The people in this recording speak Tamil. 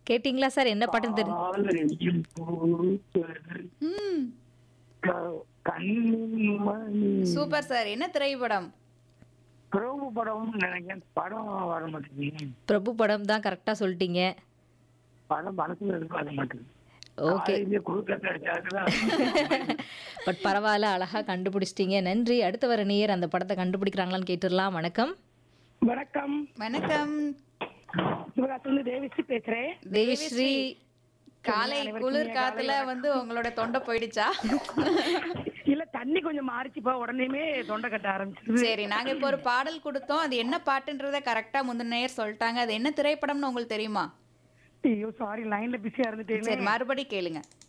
கேட்டிங்களா சார் என்ன பாட்டுன்னு தெரியும் காலையில் பூத்தது ம் க- கண்ணின் மணி சூப்பர் சார் என்ன திரைப்படம் பிரபு படம் நினைக்கிறேன் படம் வர மாட்டேங்குது பிரபு படம் தான் கரெக்டா சொல்லிட்டீங்க படம் மனசுல இருக்கு வர மாட்டேங்குது ஓகே காலையிலே குறுக்க அடிச்சாக்குதான் பட் பரவாயில்ல அழகா கண்டுபிடிச்சிட்டீங்க நன்றி அடுத்த வர நேயர் அந்த படத்தை கண்டுபிடிக்கிறாங்களான்னு கேட்டுடலாம் வணக்கம் வணக்கம் வணக்கம் சிவகாசிலிருந்து தேவிஸ்ரீ பேசுறேன் தேவிஸ்ரீ காலை குளிர் காத்துல வந்து உங்களோட தொண்டை போயிடுச்சா இல்ல தண்ணி கொஞ்சம் மாறிச்சுப்பா உடனேமே தொண்டை கட்ட ஆரம்பிச்சிருது சரி நாங்க இப்போ ஒரு பாடல் கொடுத்தோம் அது என்ன பாட்டுன்றத கரெக்டா முந்தின நேயர் சொல்லிட்டாங்க அது என்ன திரைப்படம்னு உங்களுக்கு தெரியுமா ஐயோ சாரி லைன்ல பிஸியா இருந்துட்டேன் சரி மறுபடி கேளுங்க